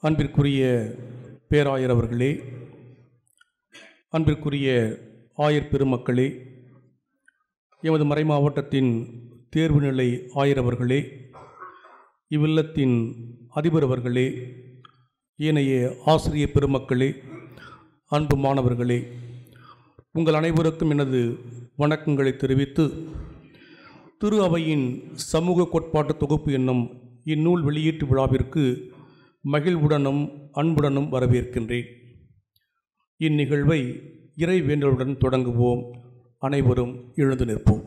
அன்பிற்குரிய பேராயர் அவர்களே அன்பிற்குரிய ஆயர் பெருமக்களே எமது மறை மாவட்டத்தின் தேர்வு நிலை ஆயர் அவர்களே இவ்வில்லத்தின் அதிபர் அவர்களே ஏனைய ஆசிரிய பெருமக்களே அன்பு மாணவர்களே உங்கள் அனைவருக்கும் எனது வணக்கங்களை தெரிவித்து திரு அவையின் சமூக கோட்பாட்டு தொகுப்பு என்னும் இந்நூல் வெளியீட்டு விழாவிற்கு மகிழ்வுடனும் அன்புடனும் வரவேற்கின்றேன் இந்நிகழ்வை இறை வேண்டலுடன் தொடங்குவோம் அனைவரும் எழுந்து நிற்போம்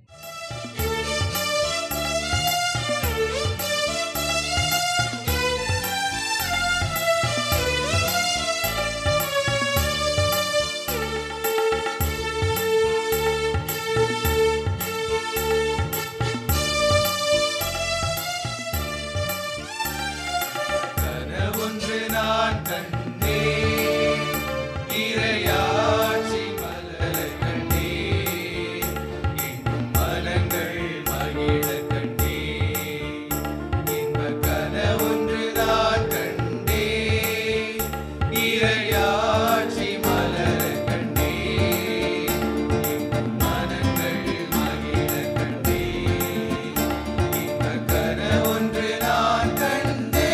கனவொன்று நான் கண்டேன் இறையாட்சி மலரக் கண்டேன் எங்கும் மனங்கள் மகிழக் கண்டேன் இன்பக் கனவொன்று நான் கண்டேன் இறையாட்சி மலரக் கண்டேன் எங்கும் மனங்கள் மகிழக் கண்டேன் இன்பக் கனவொன்று நான் கண்டேன்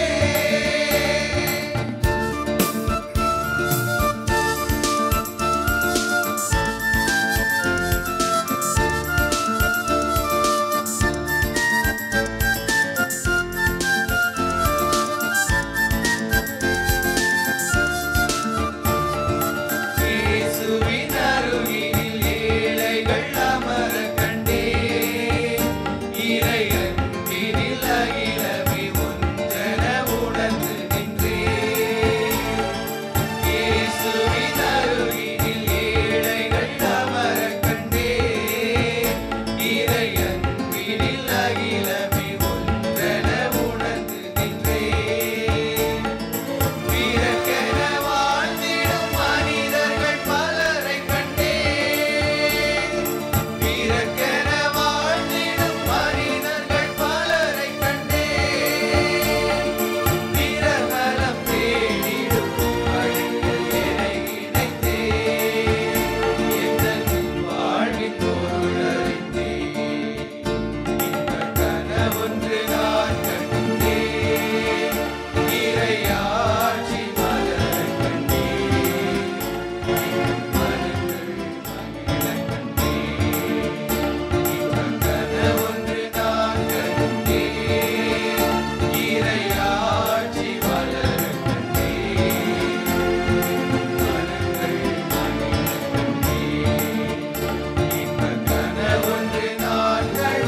இயேசுவின் அருகினில் ஏழைகள் அமரக் கண்டேன். இறையன்பினில் அகிலமே ஒன்றென உணர்ந்து நின்றேன். இயேசுவின் அருகினில் ஏழைகள் அமரக் கண்டேன். இறையன்பினில் அகிலமே ஒன்றென உணர்ந்து நின்றேன். பிறக்கென வாழ்ந்திடும் மனிதர்கள் பலரைக் கண்டேன். பிறக்கென வாழ்ந்திடும் மனிதர்கள் பலரைக் கண்டேன். பிறர் நலம் தேடிடும் வழியில் என்னை இணைத்தேன். எந்தன் வாழ்வின் பொருள் அறிந்தேன். இன்பக் கனவொன்று நான் கண்டேன். இறையாட்சி மலரக் கண்டேன். மனங்கள் மகிழக் கண்டேன். இன்பக் கனவொன்று நான் கண்டேன். இறையாட்சி மலரக் கண்டேன். மனங்கள் மகிழக் கண்டேன். இன்பக் கனவொன்று நான்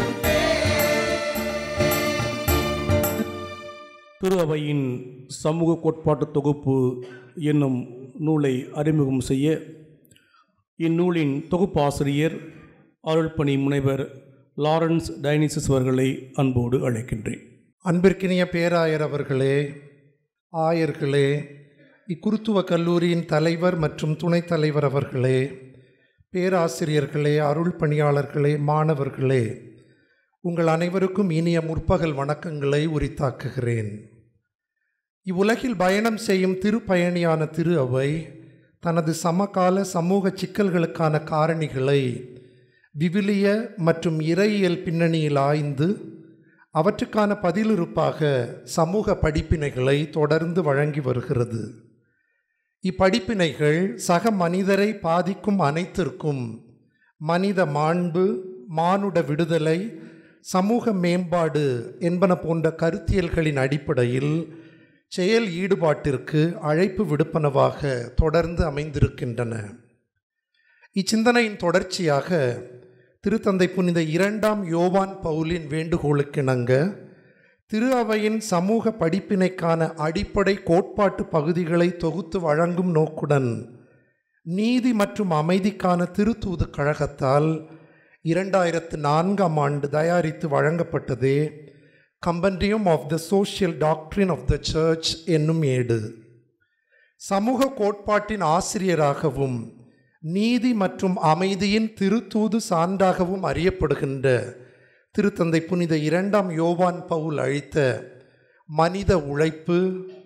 கண்டேன் திரு அவையின் சமூக கோட்பாட்டு தொகுப்பு என்னும் நூலை அறிமுகம் செய்ய இந்நூலின் தொகுப்பாசிரியர் அருள்பணி முனைவர் லாரன்ஸ் டைனிசஸ் அவர்களை அன்போடு அழைக்கின்றேன் அன்பிற்கினிய பேராயர் அவர்களே ஆயர்களே இக்குருத்துவ கல்லூரியின் தலைவர் மற்றும் துணைத் தலைவர் அவர்களே பேராசிரியர்களே அருள் பணியாளர்களே மாணவர்களே உங்கள் அனைவருக்கும் இனிய முற்பகல் வணக்கங்களை உரித்தாக்குகிறேன் இவ்வுலகில் பயணம் செய்யும் திருப்பயணியான திரு அவை தனது சமகால சமூக சிக்கல்களுக்கான காரணிகளை விவிலிய மற்றும் இறையியல் பின்னணியில் ஆய்ந்து அவற்றுக்கான பதிலிருப்பாக சமூக படிப்பினைகளை தொடர்ந்து வழங்கி வருகிறது இப்படிப்பினைகள் சக மனிதரை பாதிக்கும் அனைத்திற்கும் மனித மாண்பு மானுட விடுதலை சமூக மேம்பாடு என்பன போன்ற கருத்தியல்களின் அடிப்படையில் செயல் ஈடுபாட்டிற்கு அழைப்பு விடுப்பனவாக தொடர்ந்து அமைந்திருக்கின்றன இச்சிந்தனையின் தொடர்ச்சியாக திருத்தந்தை புனித இரண்டாம் யோவான் பவுலின் வேண்டுகோளுக்கிணங்க திரு அவையின் சமூக படிப்பினைக்கான அடிப்படை கோட்பாட்டு பகுதிகளை தொகுத்து வழங்கும் நோக்குடன் நீதி மற்றும் அமைதிக்கான திருத்தூது கழகத்தால் இரண்டாயிரத்து நான்காம் ஆண்டு தயாரித்து வழங்கப்பட்டதே compendium of the social doctrine of the church என்னும் ஏடு சமூக கோட்பாட்டின் ஆசிரியராகவும் நீதி மற்றும் அமைதியின் திருத்தூது சான்றாகவும் அறியப்படுகின்ற திருத்தந்தை புனித இரண்டாம் யோவான் பவுல் அழித்த மனித உழைப்பு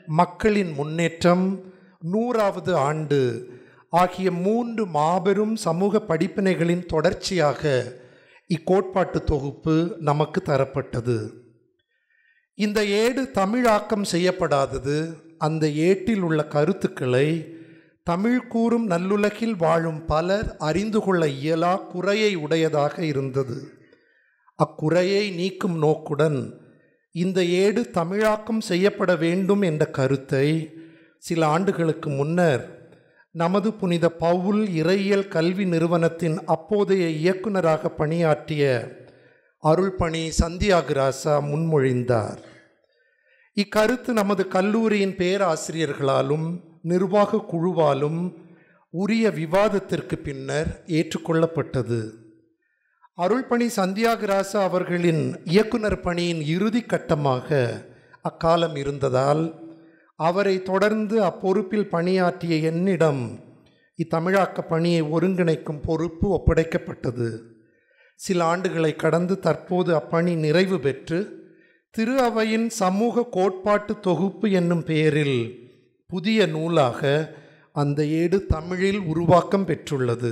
மக்களின் முன்னேற்றம் நூறாவது ஆண்டு ஆகிய மூன்று மாபெரும் சமூக படிப்பினைகளின் தொடர்ச்சியாக இக்கோட்பாட்டு தொகுப்பு நமக்கு தரப்பட்டது இந்த ஏடு தமிழாக்கம் செய்யப்படாதது அந்த ஏட்டில் உள்ள கருத்துக்களை தமிழ் கூறும் நல்லுலகில் வாழும் பலர் அறிந்து கொள்ள இயலா குறையை உடையதாக இருந்தது அக்குறையை நீக்கும் நோக்குடன் இந்த ஏடு தமிழாக்கம் செய்யப்பட வேண்டும் என்ற கருத்தை சில ஆண்டுகளுக்கு முன்னர் நமது புனித பவுல் இறையியல் கல்வி நிறுவனத்தின் அப்போதைய இயக்குனராக பணியாற்றிய அருள்பணி சந்தியாகிராசா முன்மொழிந்தார் இக்கருத்து நமது கல்லூரியின் பேராசிரியர்களாலும் நிர்வாக குழுவாலும் உரிய விவாதத்திற்கு பின்னர் ஏற்றுக்கொள்ளப்பட்டது அருள்பணி சந்தியாகிராசா அவர்களின் இயக்குனர் பணியின் இறுதி கட்டமாக அக்காலம் இருந்ததால் அவரை தொடர்ந்து அப்பொறுப்பில் பணியாற்றிய என்னிடம் இத்தமிழாக்க பணியை ஒருங்கிணைக்கும் பொறுப்பு ஒப்படைக்கப்பட்டது சில ஆண்டுகளை கடந்து தற்போது அப்பணி நிறைவு பெற்று திரு அவையின் சமூக கோட்பாட்டு தொகுப்பு என்னும் பெயரில் புதிய நூலாக அந்த ஏடு தமிழில் உருவாக்கம் பெற்றுள்ளது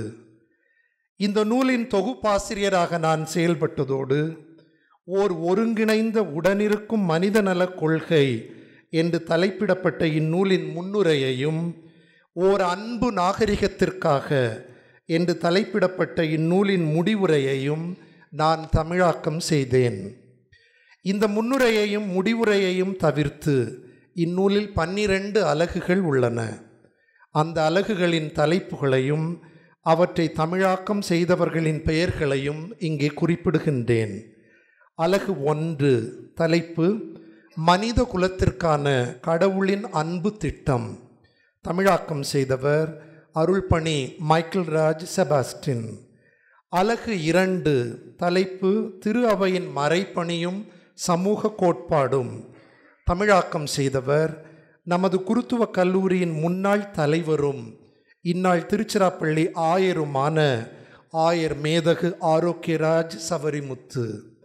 இந்த நூலின் தொகுப்பாசிரியராக நான் செயல்பட்டதோடு ஓர் ஒருங்கிணைந்த உடனிருக்கும் மனித நலக் கொள்கை என்று தலைப்பிடப்பட்ட இந்நூலின் முன்னுரையையும் ஓர் அன்பு நாகரிகத்திற்காக என்று தலைப்பிடப்பட்ட இந்நூலின் முடிவுரையையும் நான் தமிழாக்கம் செய்தேன் இந்த முன்னுரையையும் முடிவுரையையும் தவிர்த்து இந்நூலில் பன்னிரண்டு அலகுகள் உள்ளன அந்த அலகுகளின் தலைப்புகளையும் அவற்றை தமிழாக்கம் செய்தவர்களின் பெயர்களையும் இங்கே குறிப்பிடுகின்றேன் அலகு ஒன்று தலைப்பு மனித குலத்திற்கான கடவுளின் அன்பு திட்டம் தமிழாக்கம் செய்தவர் அருள்பணி மைக்கேல் ராஜ் செபாஸ்டின் அலகு இரண்டு தலைப்பு திரு அவையின் மறைப்பணியும் சமூக கோட்பாடும் தமிழாக்கம் செய்தவர் நமது குருத்துவ கல்லூரியின் முன்னாள் தலைவரும் இந்நாள் திருச்சிராப்பள்ளி ஆயருமான ஆயர் மேதகு ஆரோக்கியராஜ் சவரிமுத்து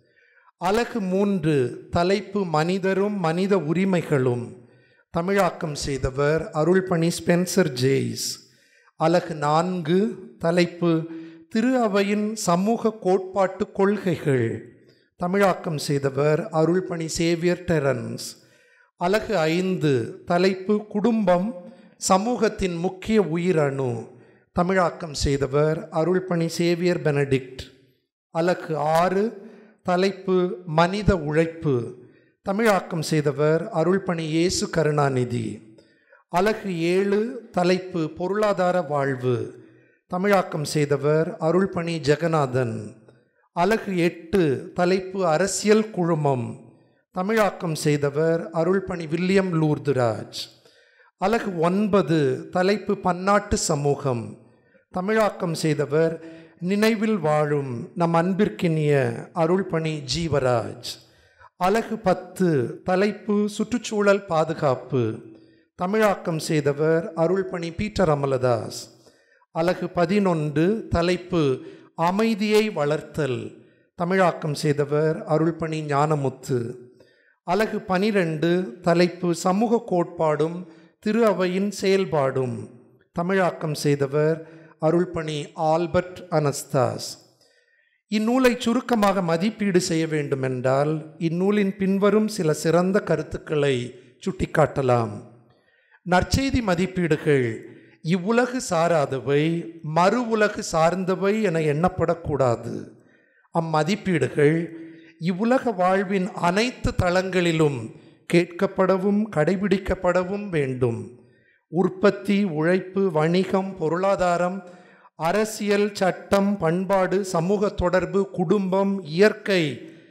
அலகு மூன்று தலைப்பு மனிதரும் மனித உரிமைகளும் தமிழாக்கம் செய்தவர் அருள்பணி ஸ்பென்சர் ஜேய்ஸ் அலகு நான்கு தலைப்பு திரு அவையின் சமூக கோட்பாட்டு கொள்கைகள் தமிழாக்கம் செய்தவர் அருள்பணி சேவியர் டெரன்ஸ் அலகு ஐந்து தலைப்பு குடும்பம் சமூகத்தின் முக்கிய உயிரணு தமிழாக்கம் செய்தவர் அருள்பணி சேவியர் பெனடிக்ட் அலகு ஆறு தலைப்பு மனித உழைப்பு தமிழாக்கம் செய்தவர் அருள்பணி இயேசு கருணாநிதி அலகு ஏழு தலைப்பு பொருளாதார வாழ்வு தமிழாக்கம் செய்தவர் அருள்பணி ஜெகநாதன் அலகு எட்டு தலைப்பு அரசியல் குழுமம் தமிழாக்கம் செய்தவர் அருள்பணி வில்லியம் லூர்துராஜ் அலகு ஒன்பது தலைப்பு பன்னாட்டு சமூகம் தமிழாக்கம் செய்தவர் நினைவில் வாழும் நம் அன்பிற்கினிய அருள்பணி ஜீவராஜ் அலகு பத்து தலைப்பு சுற்றுச்சூழல் பாதுகாப்பு தமிழாக்கம் செய்தவர் அருள்பணி பீட்டர் அமலதாஸ் அலகு பதினொன்று தலைப்பு அமைதியை வளர்த்தல் தமிழாக்கம் செய்தவர் அருள்பணி ஞானமுத்து அலகு பனிரெண்டு தலைப்பு சமூக கோட்பாடும் திரு அவையின் செயல்பாடும் தமிழாக்கம் செய்தவர் அருள்பணி ஆல்பர்ட் அனஸ்தாஸ் இந்நூலை சுருக்கமாக மதிப்பீடு செய்ய வேண்டுமென்றால் இந்நூலின் பின்வரும் சில சிறந்த கருத்துக்களை சுட்டிக்காட்டலாம் நற்செய்தி மதிப்பீடுகள் இவ்வுலகு சாராதவை மறு உலகு சார்ந்தவை என எண்ணப்படக்கூடாது அம்மதிப்பீடுகள் இவ்வுலக வாழ்வின் அனைத்து தளங்களிலும் கேட்கப்படவும் கடைபிடிக்கப்படவும் வேண்டும் உற்பத்தி உழைப்பு வணிகம் பொருளாதாரம் அரசியல் சட்டம் பண்பாடு சமூக தொடர்பு குடும்பம் இயற்கை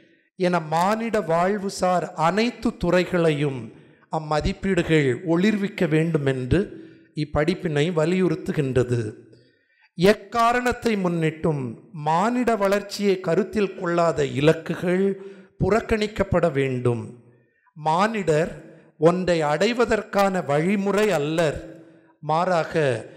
என மானிட வாழ்வுசார் அனைத்து துறைகளையும் அம்மதிப்பீடுகள் ஒளிர்விக்க வேண்டுமென்று இப்படிப்பினை வலியுறுத்துகின்றது எக்காரணத்தை முன்னிட்டும் மானிட வளர்ச்சியை கருத்தில் கொள்ளாத இலக்குகள் புறக்கணிக்கப்பட வேண்டும் மானிடர் ஒன்றை அடைவதற்கான வழிமுறை அல்லர் மாறாக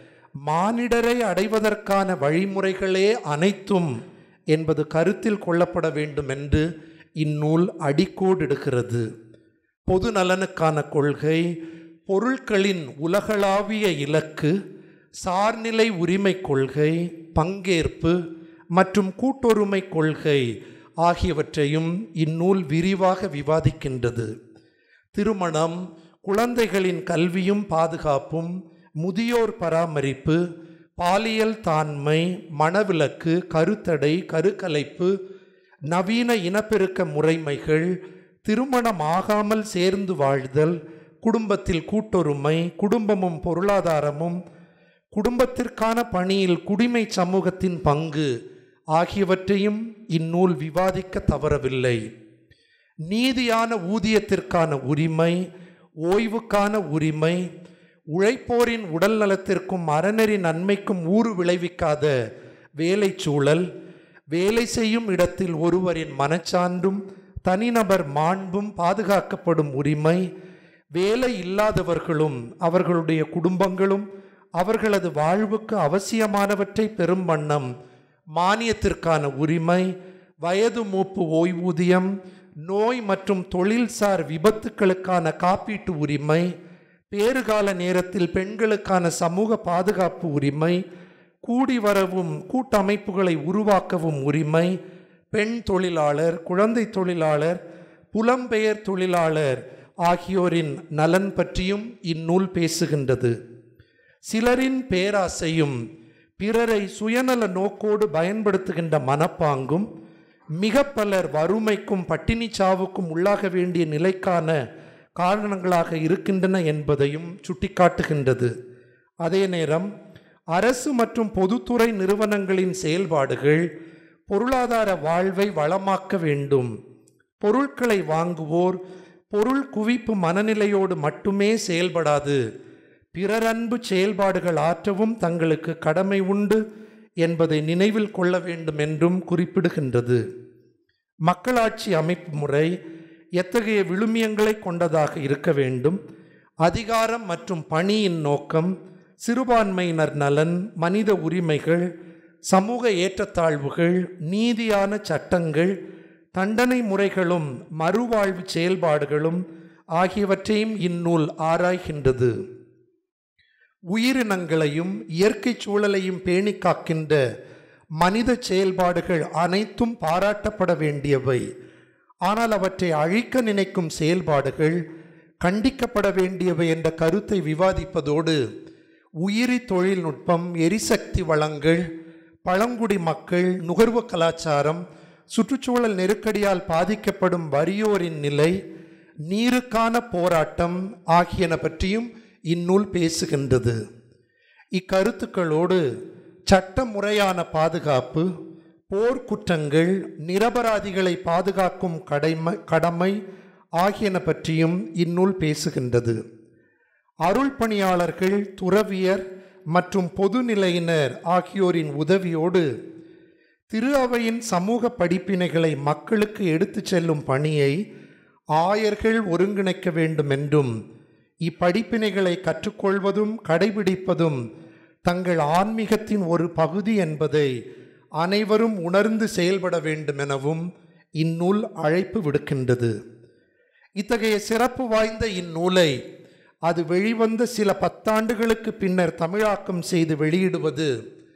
மானிடரை அடைவதற்கான வழிமுறைகளே அனைத்தும் என்பது கருத்தில் கொள்ளப்பட வேண்டும் என்று இந்நூல் அடிக்கோடிடுகிறது பொது நலனுக்கான கொள்கை பொருட்களின் உலகளாவிய இலக்கு சார்நிலை உரிமை கொள்கை பங்கேற்பு மற்றும் கூட்டொருமை கொள்கை ஆகியவற்றையும் இந்நூல் விரிவாக விவாதிக்கின்றது திருமணம் குழந்தைகளின் கல்வியும் பாதுகாப்பும் முதியோர் பராமரிப்பு பாலியல் தாண்மை மணவிலக்கு கருத்தடை கருக்கலைப்பு நவீன இனப்பெருக்க முறைமைகள் திருமணமாகாமல் சேர்ந்து வாழ்தல் குடும்பத்தில் கூட்டொருமை குடும்பமும் பொருளாதாரமும் குடும்பத்திற்கான பணியில் குடிமை சமூகத்தின் பங்கு ஆகியவற்றையும் இந்நூல் விவாதிக்க தவறவில்லை நீதியான ஊதியத்திற்கான உரிமை ஓய்வுக்கான உரிமை உழைப்போரின் உடல் நலத்திற்கும் அறநெறி நன்மைக்கும் ஊறு விளைவிக்காத வேலை சூழல் வேலை செய்யும் இடத்தில் ஒருவரின் மனச்சான்றும் தனிநபர் மாண்பும் பாதுகாக்கப்படும் உரிமை வேலை இல்லாதவர்களும் அவர்களுடைய குடும்பங்களும் அவர்களது வாழ்வுக்கு அவசியமானவற்றை பெறும் வண்ணம் மானியத்திற்கான உரிமை வயது மூப்பு ஓய்வூதியம் நோய் மற்றும் தொழில்சார் விபத்துக்களுக்கான காப்பீட்டு உரிமை பேறுகால நேரத்தில் பெண்களுக்கான சமூக பாதுகாப்பு உரிமை கூடி வரவும் கூட்டமைப்புகளை உருவாக்கவும் உரிமை பெண் தொழிலாளர் குழந்தை தொழிலாளர் புலம்பெயர் தொழிலாளர் ஆகியோரின் நலன் பற்றியும் இந்நூல் பேசுகின்றது சிலரின் பேராசையும் பிறரை சுயநல நோக்கோடு பயன்படுத்துகின்ற மனப்பாங்கும் மிக பலர் வறுமைக்கும் பட்டினி சாவுக்கும் உள்ளாக வேண்டிய நிலைக்கான காரணங்களாக இருக்கின்றன என்பதையும் சுட்டிக்காட்டுகின்றது அதே நேரம் அரசு மற்றும் பொதுத்துறை நிறுவனங்களின் செயல்பாடுகள் பொருளாதார வாழ்வை வளமாக்க வேண்டும் பொருட்களை வாங்குவோர் பொருள் குவிப்பு மனநிலையோடு மட்டுமே செயல்படாது பிறரன்பு செயல்பாடுகள் ஆற்றவும் தங்களுக்கு கடமை உண்டு என்பதை நினைவில் கொள்ள வேண்டும் என்றும் குறிப்பிடுகின்றது மக்களாட்சி அமைப்பு முறை எத்தகைய விழுமியங்களை கொண்டதாக இருக்க வேண்டும் அதிகாரம் மற்றும் பணியின் நோக்கம் சிறுபான்மையினர் நலன் மனித உரிமைகள் சமூக ஏற்றத்தாழ்வுகள் நீதியான சட்டங்கள் தண்டனை முறைகளும் மறுவாழ்வு செயல்பாடுகளும் ஆகியவற்றையும் இந்நூல் ஆராய்கின்றது உயிரினங்களையும் இயற்கை சூழலையும் பேணி காக்கின்ற மனித செயல்பாடுகள் அனைத்தும் பாராட்டப்பட வேண்டியவை ஆனால் அவற்றை அழிக்க நினைக்கும் செயல்பாடுகள் கண்டிக்கப்பட வேண்டியவை என்ற கருத்தை விவாதிப்பதோடு உயிரி தொழில்நுட்பம் எரிசக்தி வளங்கள் பழங்குடி மக்கள் நுகர்வு கலாச்சாரம் சுற்றுச்சூழல் நெருக்கடியால் பாதிக்கப்படும் வறியோரின் நிலை நீருக்கான போராட்டம் ஆகியன பற்றியும் இந்நூல் பேசுகின்றது இக்கருத்துக்களோடு சட்ட முறையான பாதுகாப்பு போர்க்குற்றங்கள் நிரபராதிகளை பாதுகாக்கும் கடமை கடமை ஆகியன பற்றியும் இந்நூல் பேசுகின்றது அருள் பணியாளர்கள் துறவியர் மற்றும் பொதுநிலையினர் ஆகியோரின் உதவியோடு திரு அவையின் சமூக படிப்பினைகளை மக்களுக்கு எடுத்துச் செல்லும் பணியை ஆயர்கள் ஒருங்கிணைக்க வேண்டும் என்றும் இப்படிப்பினைகளை கற்றுக்கொள்வதும் கடைபிடிப்பதும் தங்கள் ஆன்மீகத்தின் ஒரு பகுதி என்பதை அனைவரும் உணர்ந்து செயல்பட வேண்டும் எனவும் இந்நூல் அழைப்பு விடுக்கின்றது இத்தகைய சிறப்பு வாய்ந்த இந்நூலை அது வெளிவந்த சில பத்தாண்டுகளுக்கு பின்னர் தமிழாக்கம் செய்து வெளியிடுவது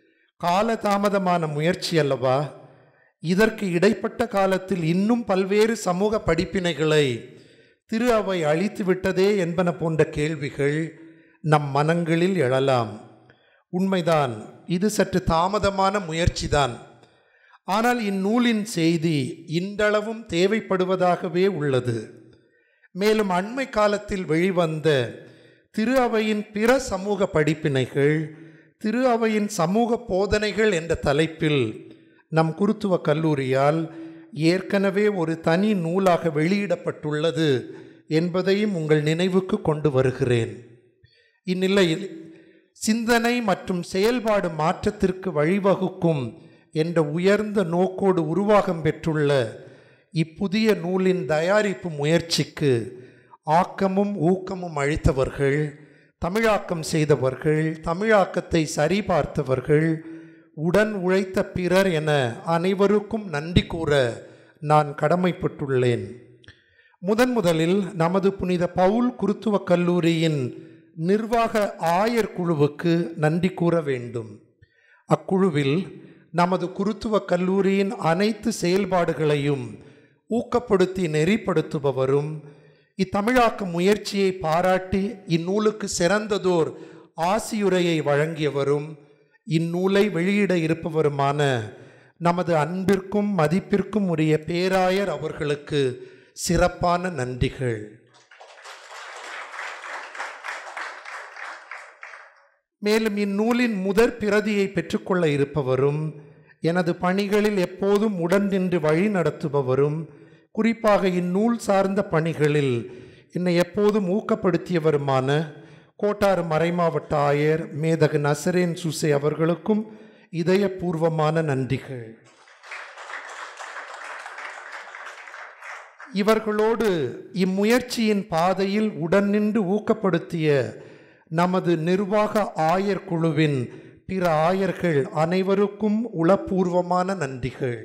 காலதாமதமான முயற்சி அல்லவா இதற்கு இடைப்பட்ட காலத்தில் இன்னும் பல்வேறு சமூக படிப்பினைகளை திரு அவை அழித்து விட்டதே என்பன போன்ற கேள்விகள் நம் மனங்களில் எழலாம் உண்மைதான் இது சற்று தாமதமான முயற்சிதான் ஆனால் இந்நூலின் செய்தி இன்றளவும் தேவைப்படுவதாகவே உள்ளது மேலும் அண்மை காலத்தில் வெளிவந்த திரு அவையின் பிற சமூக படிப்பினைகள் திரு அவையின் சமூக போதனைகள் என்ற தலைப்பில் நம் குருத்துவ கல்லூரியால் ஏற்கனவே ஒரு தனி நூலாக வெளியிடப்பட்டுள்ளது என்பதையும் உங்கள் நினைவுக்கு கொண்டு வருகிறேன் இந்நிலையில் சிந்தனை மற்றும் செயல்பாடு மாற்றத்திற்கு வழிவகுக்கும் என்ற உயர்ந்த நோக்கோடு உருவாகம் பெற்றுள்ள இப்புதிய நூலின் தயாரிப்பு முயற்சிக்கு ஆக்கமும் ஊக்கமும் அளித்தவர்கள் தமிழாக்கம் செய்தவர்கள் தமிழாக்கத்தை சரிபார்த்தவர்கள் உடன் உழைத்த பிறர் என அனைவருக்கும் நன்றி கூற நான் கடமைப்பட்டுள்ளேன் முதன் முதலில் நமது புனித பவுல் குருத்துவ கல்லூரியின் நிர்வாக ஆயர் குழுவுக்கு நன்றி கூற வேண்டும் அக்குழுவில் நமது குருத்துவ கல்லூரியின் அனைத்து செயல்பாடுகளையும் ஊக்கப்படுத்தி நெறிப்படுத்துபவரும் இத்தமிழாக்க முயற்சியை பாராட்டி இந்நூலுக்கு சிறந்ததோர் ஆசியுரையை வழங்கியவரும் இந்நூலை வெளியிட இருப்பவருமான நமது அன்பிற்கும் மதிப்பிற்கும் உரிய பேராயர் அவர்களுக்கு சிறப்பான நன்றிகள் மேலும் இந்நூலின் முதற் பிரதியை பெற்றுக்கொள்ள இருப்பவரும் எனது பணிகளில் எப்போதும் உடன் நின்று வழி நடத்துபவரும் குறிப்பாக இந்நூல் சார்ந்த பணிகளில் என்னை எப்போதும் ஊக்கப்படுத்தியவருமான கோட்டாறு மறைமாவட்ட ஆயர் மேதகு நசரேன் சுசே அவர்களுக்கும் இதயபூர்வமான நன்றிகள் இவர்களோடு இம்முயற்சியின் பாதையில் உடன் நின்று ஊக்கப்படுத்திய நமது நிர்வாக ஆயர் குழுவின் பிற ஆயர்கள் அனைவருக்கும் உளப்பூர்வமான நன்றிகள்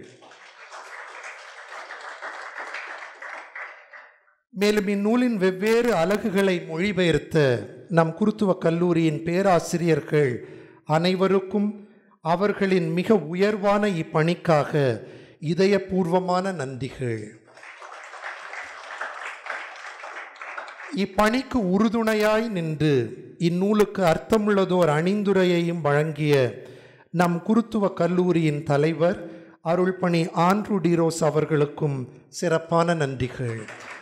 மேலும் இந்நூலின் வெவ்வேறு அலகுகளை மொழிபெயர்த்த நம் குருத்துவ கல்லூரியின் பேராசிரியர்கள் அனைவருக்கும் அவர்களின் மிக உயர்வான இப்பணிக்காக இதயபூர்வமான நன்றிகள் இப்பணிக்கு உறுதுணையாய் நின்று இந்நூலுக்கு அர்த்தமுள்ளதோர் அணிந்துரையையும் வழங்கிய நம் குருத்துவ கல்லூரியின் தலைவர் அருள்பணி ஆண்ட்ரூ டிரோஸ் அவர்களுக்கும் சிறப்பான நன்றிகள்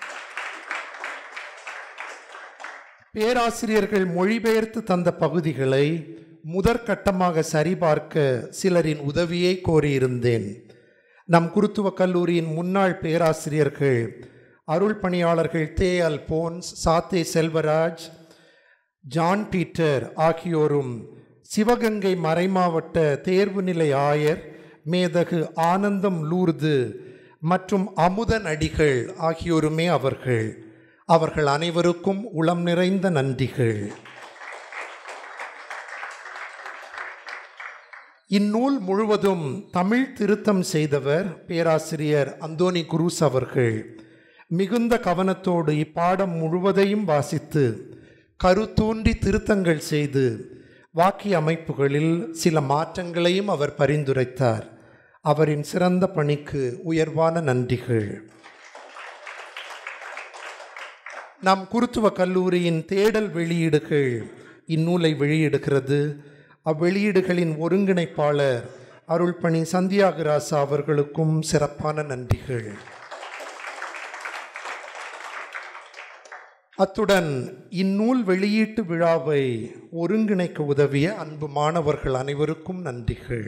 பேராசிரியர்கள் மொழிபெயர்த்து தந்த பகுதிகளை முதற்கட்டமாக சரிபார்க்க சிலரின் உதவியை கோரியிருந்தேன் நம் குருத்துவ கல்லூரியின் முன்னாள் பேராசிரியர்கள் அருள் பணியாளர்கள் தே அல்போன்ஸ் சாத்தே செல்வராஜ் ஜான் பீட்டர் ஆகியோரும் சிவகங்கை மறைமாவட்ட தேர்வு நிலை ஆயர் மேதகு ஆனந்தம் லூர்து மற்றும் அமுதன் அடிகள் ஆகியோருமே அவர்கள் அவர்கள் அனைவருக்கும் உளம் நிறைந்த நன்றிகள் இந்நூல் முழுவதும் தமிழ் திருத்தம் செய்தவர் பேராசிரியர் அந்தோனி குரூஸ் அவர்கள் மிகுந்த கவனத்தோடு இப்பாடம் முழுவதையும் வாசித்து கருத்தூன்றி திருத்தங்கள் செய்து வாக்கிய அமைப்புகளில் சில மாற்றங்களையும் அவர் பரிந்துரைத்தார் அவரின் சிறந்த பணிக்கு உயர்வான நன்றிகள் நம் குருத்துவ கல்லூரியின் தேடல் வெளியீடுகள் இந்நூலை வெளியிடுகிறது அவ்வெளியீடுகளின் ஒருங்கிணைப்பாளர் அருள்பணி சந்தியாகராசா அவர்களுக்கும் சிறப்பான நன்றிகள் அத்துடன் இந்நூல் வெளியீட்டு விழாவை ஒருங்கிணைக்க உதவிய அன்பு மாணவர்கள் அனைவருக்கும் நன்றிகள்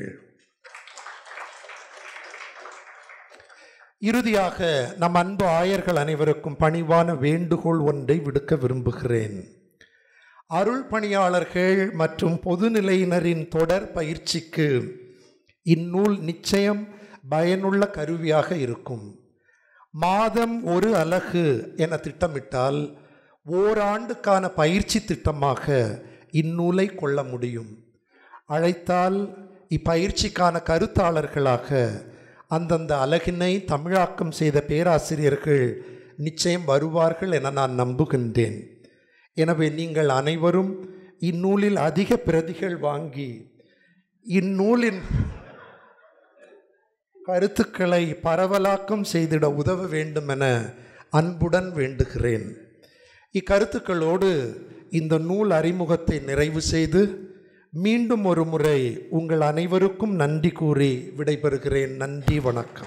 இறுதியாக நம் அன்பு ஆயர்கள் அனைவருக்கும் பணிவான வேண்டுகோள் ஒன்றை விடுக்க விரும்புகிறேன் அருள் பணியாளர்கள் மற்றும் பொதுநிலையினரின் தொடர் பயிற்சிக்கு இந்நூல் நிச்சயம் பயனுள்ள கருவியாக இருக்கும் மாதம் ஒரு அலகு என திட்டமிட்டால் ஓராண்டுக்கான பயிற்சி திட்டமாக இந்நூலை கொள்ள முடியும் அழைத்தால் இப்பயிற்சிக்கான கருத்தாளர்களாக அந்தந்த அலகினை தமிழாக்கம் செய்த பேராசிரியர்கள் நிச்சயம் வருவார்கள் என நான் நம்புகின்றேன் எனவே நீங்கள் அனைவரும் இந்நூலில் அதிக பிரதிகள் வாங்கி இந்நூலின் கருத்துக்களை பரவலாக்கம் செய்திட உதவ வேண்டும் என அன்புடன் வேண்டுகிறேன் இக்கருத்துக்களோடு இந்த நூல் அறிமுகத்தை நிறைவு செய்து மீண்டும் ஒரு முறை உங்கள் அனைவருக்கும் நன்றி கூறி விடைபெறுகிறேன் நன்றி வணக்கம்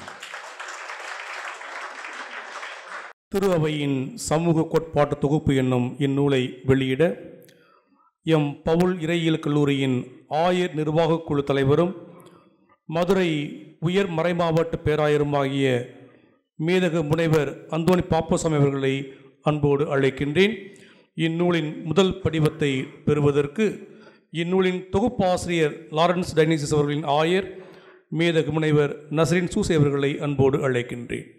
திரு அவையின் சமூக கோட்பாட்டு தொகுப்பு என்னும் இந்நூலை வெளியிட எம் பவுல் இறையியல் கல்லூரியின் ஆயர் நிர்வாகக் குழு தலைவரும் மதுரை உயர் மறைமாவட்ட பேராயருமாகிய மேதகு முனைவர் அந்தோணி பாப்பசாமி அவர்களை அன்போடு அழைக்கின்றேன் இந்நூலின் முதல் படிவத்தை பெறுவதற்கு இந்நூலின் தொகுப்பாசிரியர் லாரன்ஸ் டைனிசிஸ் அவர்களின் ஆயர் மேதகு முனைவர் நசரின் சூசை அவர்களை அன்போடு அழைக்கின்றேன்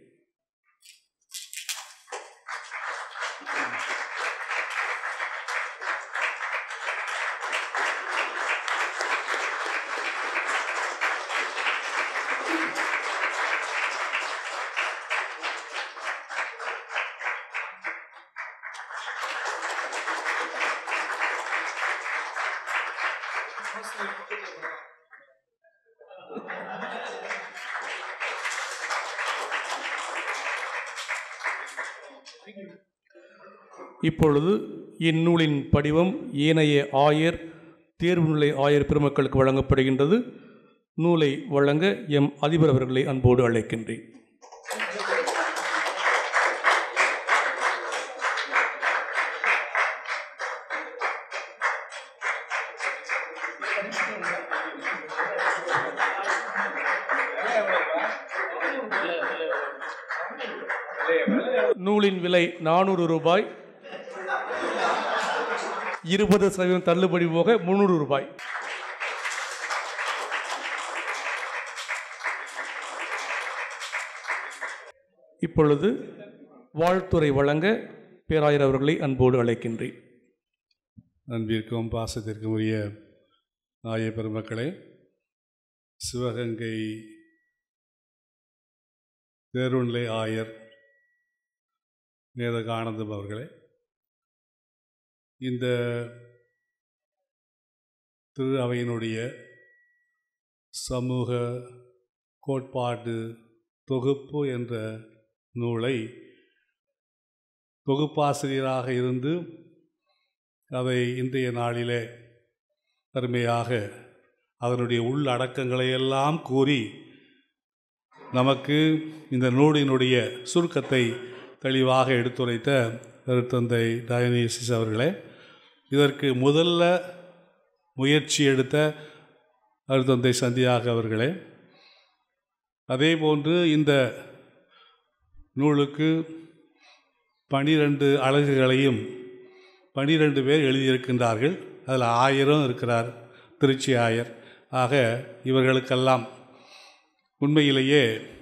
இப்பொழுது இந்நூலின் படிவம் ஏனைய ஆயர் தேர்வுநிலை ஆயர் பெருமக்களுக்கு வழங்கப்படுகின்றது நூலை வழங்க எம் அதிபர் அவர்களை அன்போடு அழைக்கின்றேன் நூலின் விலை நானூறு ரூபாய் இருபது சதவீதம் தள்ளுபடி போக முந்நூறு ரூபாய் இப்பொழுது வாழ்த்துறை வழங்க பேராயர் அவர்களை அன்போடு அழைக்கின்றேன் அன்பிற்கும் பாசத்திற்கும் உரிய ஆய பெருமக்களே சிவகங்கை தேர்வுநிலை ஆயர் மேதகானந்தம் அவர்களே இந்த திரு அவையினுடைய சமூக கோட்பாடு தொகுப்பு என்ற நூலை தொகுப்பாசிரியராக இருந்து அதை இன்றைய நாளிலே அருமையாக அதனுடைய உள்ளடக்கங்களை எல்லாம் கூறி நமக்கு இந்த நூலினுடைய சுருக்கத்தை தெளிவாக எடுத்துரைத்த திருத்தந்தை டயனீசிஸ் அவர்களே இதற்கு முதல்ல முயற்சி எடுத்த அருத்தந்தை சந்தியாக அவர்களே அதே போன்று இந்த நூலுக்கு பனிரெண்டு அழகுகளையும் பனிரெண்டு பேர் எழுதியிருக்கின்றார்கள் அதில் ஆயிரம் இருக்கிறார் திருச்சி ஆயர் ஆக இவர்களுக்கெல்லாம் உண்மையிலேயே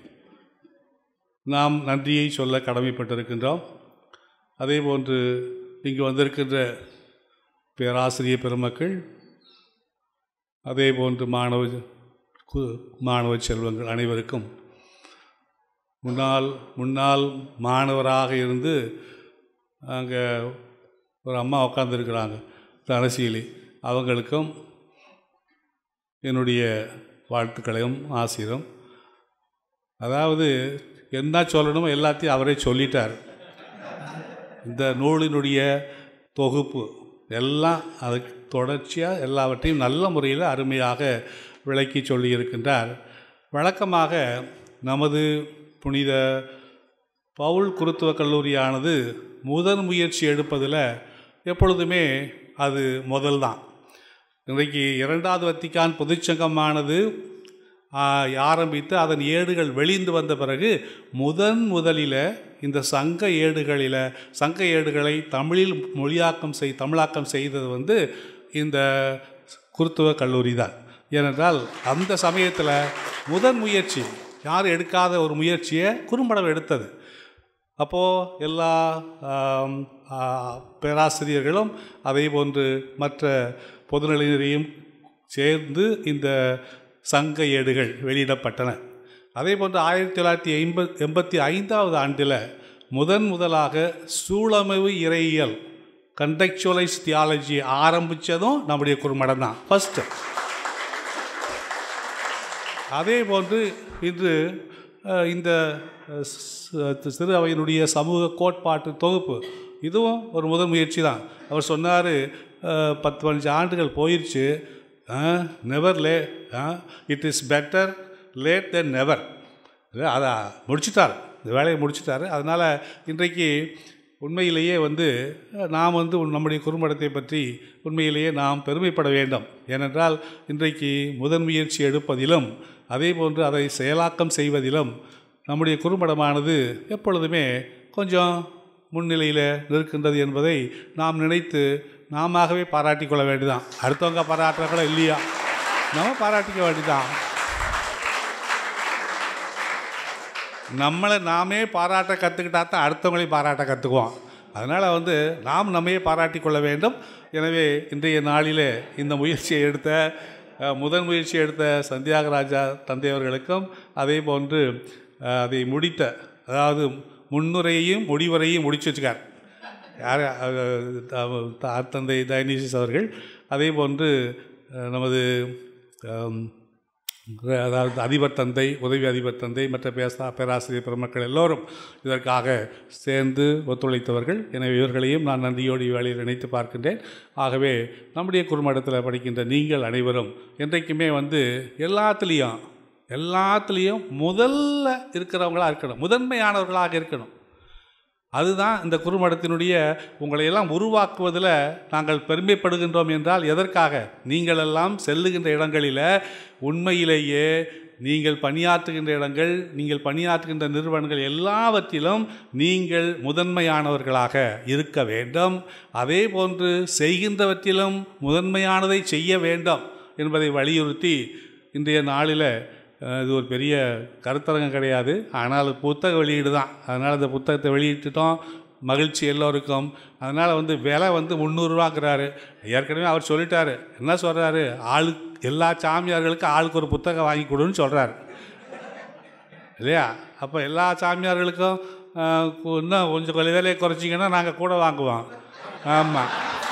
நாம் நன்றியை சொல்ல கடமைப்பட்டிருக்கின்றோம் அதே போன்று இங்கு வந்திருக்கின்ற பேராசிரியர் பெருமக்கள் அதே போன்று மாணவ கு- மாணவ செல்வங்கள் அனைவருக்கும் முன்னாள் முன்னாள் மாணவராக இருந்து அங்கே ஒரு அம்மா உட்காந்துருக்குறாங்க தனசீலி அவங்களுக்கும் என்னுடைய வாழ்த்துக்களையும் ஆசிரும் அதாவது என்ன சொல்லணுமோ எல்லாத்தையும் அவரே சொல்லிட்டார் இந்த நூலினுடைய தொகுப்பு எல்லாம் அதுக்கு தொடர்ச்சியாக எல்லாவற்றையும் நல்ல முறையில் அருமையாக விளக்கி சொல்லியிருக்கின்றார் வழக்கமாக நமது புனித பவுல் குருத்துவ கல்லூரியானது முதன் முயற்சி எடுப்பதில் எப்பொழுதுமே அது முதல்தான் இன்றைக்கு இரண்டாவது வத்திக்கான் பொதுச்சங்கமானது ஆ, ஆரம்பித்து அதன் ஏடுகள் வெளிந்து வந்த பிறகு முதன் முதலில் இந்த சங்க ஏடுகளில் சங்க ஏடுகளை தமிழில் மொழியாக்கம் செய் தமிழாக்கம் செய்தது வந்து இந்த குருத்துவ கல்லூரி தான் ஏனென்றால் அந்த சமயத்தில் முதன் முயற்சி யாரும் எடுக்காத ஒரு முயற்சியை குறும்படம் எடுத்தது அப்போது எல்லா ஆம், ஆ, பேராசிரியர்களும் அதே போன்று மற்ற பொதுநிலையினரையும் சேர்ந்து இந்த சங்க ஏடுகள் வெளியிடப்பட்டன அதே போன்று ஆயிரத்தி தொள்ளாயிரத்தி ஐம்பத் எண்பத்தி ஐந்தாவது ஆண்டில் முதன் முதலாக சூழமைவு இறையியல் கண்டெக்சுவலைஸ் தியாலஜி ஆரம்பித்ததும் நம்முடைய குறுமடம் தான் ஃபஸ்ட்டு அதே போன்று இன்று அஹ், இந்த அஹ், ஸ்- சிறு அவையினுடைய சமூக கோட்பாட்டு தொகுப்பு இதுவும் ஒரு முதல் முயற்சி தான் அவர் சொன்னார் பத்து பதினஞ்சு ஆண்டுகள் போயிடுச்சு never late it is better late than never அதை முடிச்சிட்டார் இந்த வேலையை முடிச்சிட்டாரு அதனால் இன்றைக்கு உண்மையிலேயே வந்து அஹ், நாம் வந்து உன் நம்முடைய குறும்படத்தை பற்றி உண்மையிலேயே நாம் பெருமைப்பட வேண்டும் ஏனென்றால் இன்றைக்கு முதன் முயற்சி எடுப்பதிலும் அதே போன்று அதை செயலாக்கம் செய்வதிலும் நம்முடைய குறும்படமானது எப்பொழுதுமே கொஞ்சம் முன்னிலையில் நிற்கின்றது என்பதை நாம் நினைத்து நாமவே பாராட்டிக் கொள்ள வேண்டியதான் அடுத்தவங்க பாராட்டுறாங்களோ இல்லையா நம்ம பாராட்டிக்க வேண்டியதான் நம்மளை நாமே பாராட்ட கற்றுக்கிட்டா தான் அடுத்தவங்களையும் பாராட்ட கற்றுக்குவோம் அதனால் வந்து நாம் நம்மையே பாராட்டி கொள்ள வேண்டும் எனவே இன்றைய நாளிலே இந்த முயற்சியை எடுத்த அஹ், முதன் முயற்சி எடுத்த சந்தியாகராஜா தந்தையவர்களுக்கும் அதே போன்று அஹ், அதை முடித்த அதாவது முன்னுரையையும் முடிவுரையும் முடிச்சு வச்சுக்கார் யார் அஹ், த- த- தந்தை டைனிசிஸ் அவர்கள் அதே போன்று அஹ், நமது ஆம், அதாவது அதிபர் தந்தை உதவி அதிபர் தந்தை மற்ற பேசா பேராசிரியர் பெருமக்கள் எல்லோரும் இதற்காக சேர்ந்து ஒத்துழைத்தவர்கள் எனவே இவர்களையும் நான் நன்றியோடு இவ்வேளையில் நினைத்து பார்க்கின்றேன் ஆகவே நம்முடைய குறுமடத்தில் படிக்கின்ற நீங்கள் அனைவரும் என்றைக்குமே வந்து எல்லாத்துலேயும் எல்லாத்துலேயும் முதல்ல இருக்கிறவங்களா இருக்கணும் முதன்மையானவர்களாக இருக்கணும் அதுதான் இந்த குறுமடத்தினுடைய உங்களை எல்லாம் உருவாக்குவதில் நாங்கள் பெருமைப்படுகின்றோம் என்றால் எதற்காக நீங்கள் எல்லாம் செல்லுகின்ற இடங்களில் உண்மையிலேயே நீங்கள் பணியாற்றுகின்ற இடங்கள் நீங்கள் பணியாற்றுகின்ற நிறுவனங்கள் எல்லாவற்றிலும் நீங்கள் முதன்மையானவர்களாக இருக்க வேண்டும் அதே போன்று செய்கின்றவற்றிலும் முதன்மையானதை செய்ய வேண்டும் என்பதை வலியுறுத்தி இன்றைய நாளில் அஹ், இது ஒரு பெரிய கருத்தரங்கம் கிடையாது ஆனால் புத்தக வெளியீடு தான் அதனால் அந்த புத்தகத்தை வெளியிட்டுட்டோம் மகிழ்ச்சி எல்லோருக்கும் அதனால் வந்து விலை வந்து முந்நூறுரூவாங்கிறாரு ஏற்கனவே அவர் சொல்லிட்டாரு என்ன சொல்கிறாரு ஆளு எல்லா சாமியார்களுக்கும் ஆளுக்கு ஒரு புத்தகம் வாங்கி கொடுன்னு சொல்கிறாரு இல்லையா அப்போ எல்லா சாமியார்களுக்கும் அஹ், கு- இன்னும் கொஞ்சம் கொஞ்சம் விலையை குறைச்சிங்கன்னா நாங்கள் கூட வாங்குவோம் ஆமாம்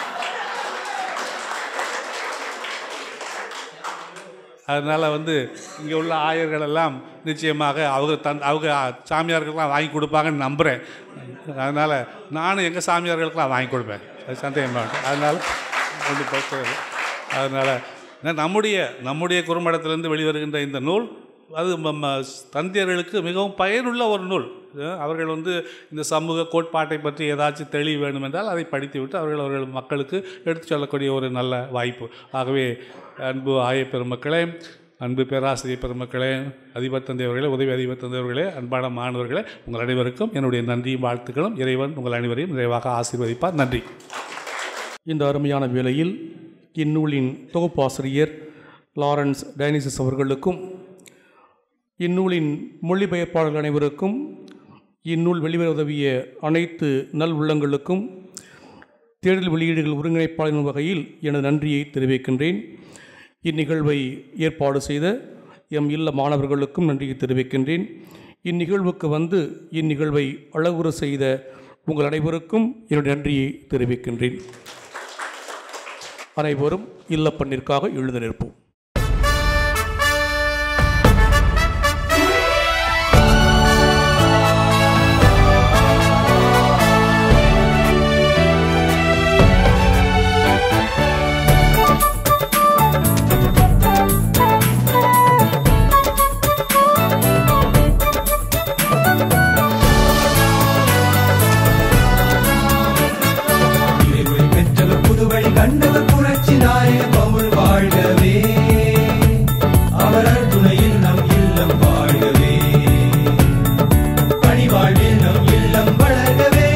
அதனால் வந்து இங்கே உள்ள ஆயர்கள் எல்லாம் நிச்சயமாக அவங்க தன் அவங்க சாமியார்களுக்கெல்லாம் வாங்கி கொடுப்பாங்கன்னு நம்புகிறேன் அதனால் நானும் எங்கள் சாமியார்களுக்கெல்லாம் வாங்கி கொடுப்பேன் அது சந்தேகம் வேண்டாம் அதனால் ஒன்றும் பிரச்சனை இல்லை அதனால் நம்முடைய நம்முடைய குறும்படத்திலிருந்து வெளிவருகின்ற இந்த நூல் அது நம்ம தந்தையர்களுக்கு மிகவும் பயனுள்ள ஒரு நூல் அஹ் அவர்கள் வந்து இந்த சமூக கோட்பாட்டை பற்றி ஏதாச்சும் தெளிவு வேண்டும் என்றால் அதை படித்துவிட்டு அவர்கள் அவர்கள் மக்களுக்கு எடுத்துச் சொல்லக்கூடிய ஒரு நல்ல வாய்ப்பு ஆகவே அன்பு ஆய பெருமக்களே அன்பு பேராசிரியர் பெருமக்களே அதிபர் தந்தையவர்களே உதவி அதிபர் தந்தையவர்களே அன்பான மாணவர்களே உங்கள் அனைவருக்கும் என்னுடைய நன்றியும் வாழ்த்துக்களும் இறைவன் உங்கள் அனைவரையும் நிறைவாக ஆசீர்வதிப்பார் நன்றி இந்த அருமையான வேளையில் இந்நூலின் தொகுப்பாசிரியர் லாரன்ஸ் டைனிசஸ் அவர்களுக்கும் இந்நூலின் மொழிபெயர்ப்பாளர்கள் அனைவருக்கும் இந்நூல் வெளிவர உதவிய அனைத்து நல் உள்ளங்களுக்கும் தேடல் வெளியீடுகள் ஒருங்கிணைப்பாளரின் வகையில் எனது நன்றியை தெரிவிக்கின்றேன் இந்நிகழ்வை ஏற்பாடு செய்த எம் இல்ல மாணவர்களுக்கும் நன்றியை தெரிவிக்கின்றேன் இந்நிகழ்வுக்கு வந்து இந்நிகழ்வை அழகுற செய்த உங்கள் அனைவருக்கும் என்னுடைய நன்றியை தெரிவிக்கின்றேன் அனைவரும் இல்லப்பண்ணிற்காக எழுந்து நிற்போம் இறைவழி பெற்றவர் புதுவழி கண்டவர் புரட்சி நாயக பவுல் வாழ்கவே அவரர் துணையில் நம் இல்லம் வாழ்கவே பணிவாழ்வில் நம் இல்லம் வளர்கவே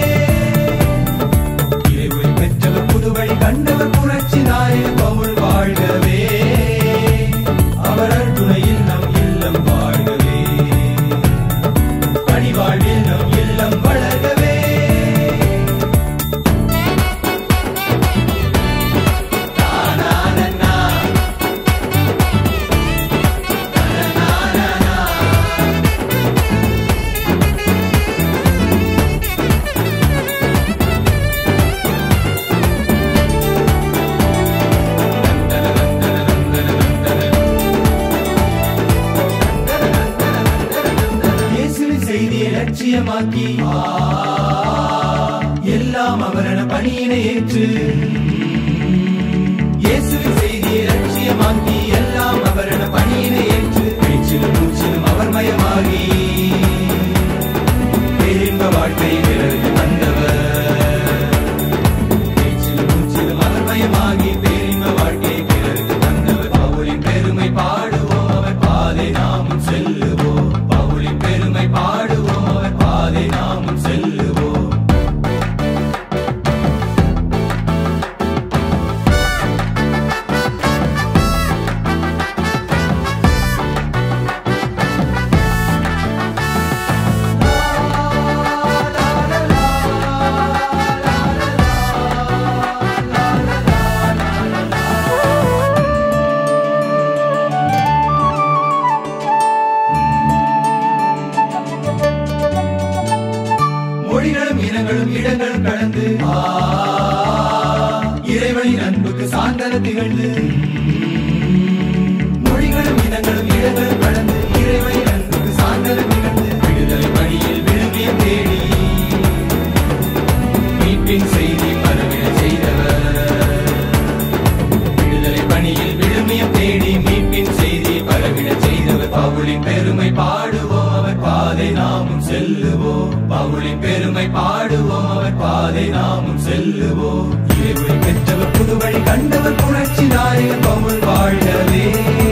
இறைவழி பெற்றவர் புதுவழி கண்டவர் புரட்சி நாயக பவுல் வாழ்கவே அவரர் துணையில் நம் இல்லம் வாழ்கவே பணிவாழ்வில் நம் இல்லம் வளர்கவே இயேசுவின் செய்தியை லட்சியமாக்கி எல்லாம் அவரண பணியினை ஏற்று இயேசுவின் செய்தியை லட்சியமாக்கி எல்லாம் அவரண பணியினை ஏற்று பேச்சிலும் மூச்சிலும் அவர் மயமாகி பேரின்ப வாழ்க்கை பிறகு வந்தவர் பேச்சிலும் மூச்சிலும் அவர் மயமாகி பேரின்ப வாழ்க்கை பிறகு வந்தவர் பவுலின் பெருமை பாடுவோம் அவர் பாதை நாமும் செல்லுவோம் பவுலின் பெருமை பாடுவோம் அவர் பாதை நாமும் செல்லுவோம் மொழிகளும் இனங்களும் இடங்களும் கடந்து ஆ, இறைவனின் அன்புக்கு சான்றன திகழ்ந்து செல்லுவோம் பவுலின் பெருமை பாடுவோம் அவர் பாதை நாமும் செல்லுவோம் இறைவழி பெற்றவர் புதுவழி கண்டவர் புரட்சி நாயகர் பவுல் வாழ்கவே